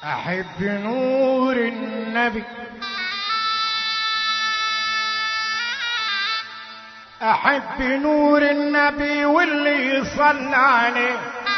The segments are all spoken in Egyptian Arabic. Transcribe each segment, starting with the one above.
أحب نور النبي أحب نور النبي واللي يصلى عليه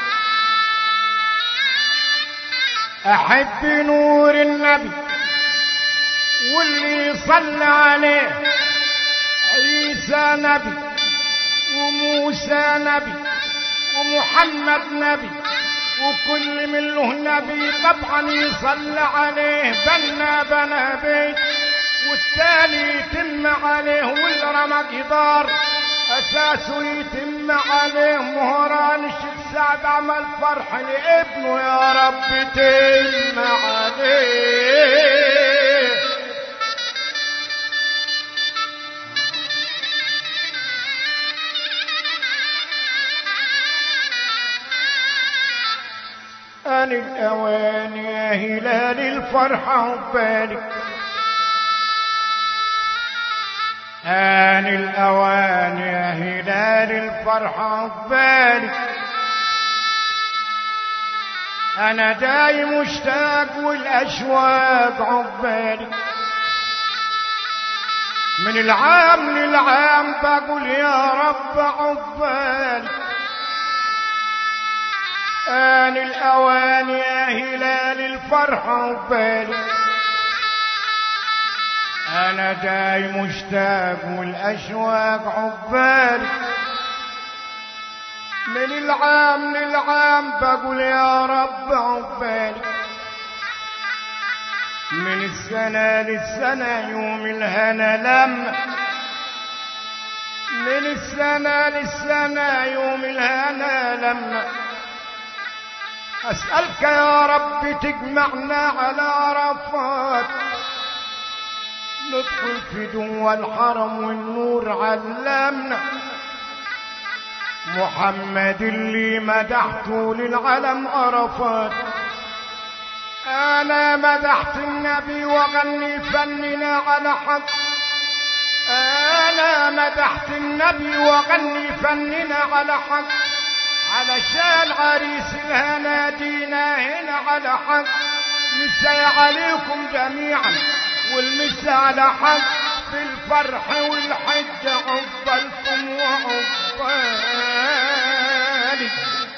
أحب نور النبي واللي يصلى عليه عيسى نبي وموسى نبي ومحمد نبي وكل من له نبي طبعا يصلى عليه بنا بنا بيت والتالي يتم عليه والرمى جدار اساسه يتم عليه مهران الشيخ سعد عمل فرح لابنه يا رب تم عليه آن الأوان يا هلال الفرحة عقبالك آن الأوان يا هلال الفرحة عقبالك أنا جاي مشتاق والأشواق عقبالك من العام للعام بقول يا رب عقبالك آن الأوان يا هلال الفرحة عقبالك أنا جاي مشتاق والأشواق عقبالك من العام للعام بقول يا رب عقبالك من السنة للسنة يوم الهنا لما من السنة للسنة يوم الهنا لما أسألك يا رب تجمعنا على عرفات ندخل في جوا الحرم والنور علمنا محمد اللي مدحته للعالم عرفات انا مدحت النبي وغني فننا على حق انا مدحت النبي وغني فننا على حق علشان عريس الهنا دينا هنا على حق مساء عليكم جميعا والمساء على حق في الفرح والحج عقبالكم وعقبالي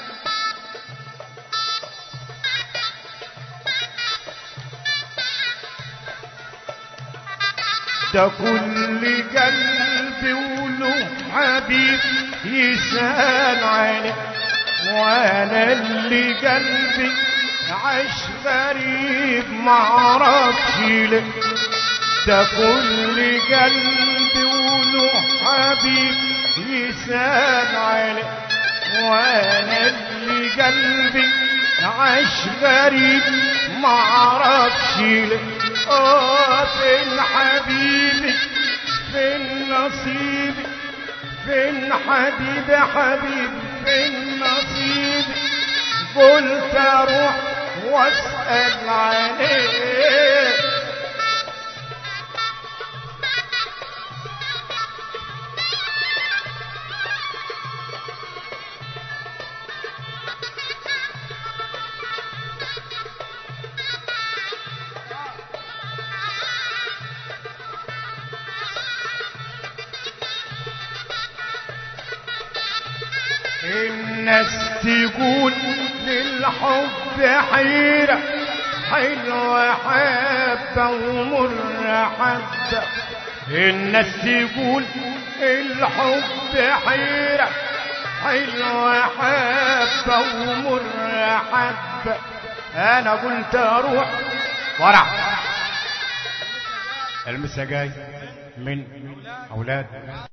ده كل قلبي وله حبيب يسأل عليه وانا اللي قلبي عاش غريب معرفش ليه ده كل قلبي وله حبيب يسأل عليه وانا اللي قلبي عاش غريب معرفش ليه اه فين حبيبي فين نصيبي فين حبيبي حبيبي فين نصيبي قلت اروح واسأل عليه الناس تقول للحب حيرة حلوة حبة ومرة حبة الناس تقول الحب حيرة حلوة حبة ومرة حبة أنا قلت أروح ورع المسا جاي من أولاد